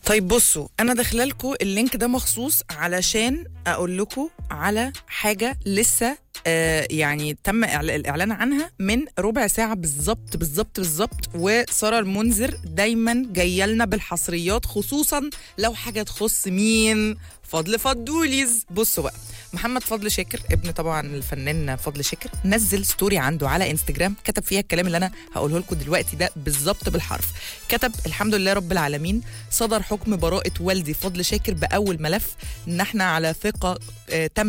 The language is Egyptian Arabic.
طيب بصوا انا داخله لكم اللينك ده مخصوص علشان اقول لكم على حاجه لسه آه يعني تم إعل- الاعلان عنها من ربع ساعه بالظبط بالظبط بالظبط وساره المنذر دايما جايه لنا بالحصريات خصوصا لو حاجه تخص مين فضل فضوليز بصوا بقى محمد فضل شاكر ابن طبعا الفنان فضل شاكر نزل ستوري عنده على انستجرام كتب فيها الكلام اللي انا هقوله لكم دلوقتي ده بالظبط بالحرف كتب الحمد لله رب العالمين صدر حكم براءة والدي فضل شاكر بأول ملف ان احنا على ثقة آه، تم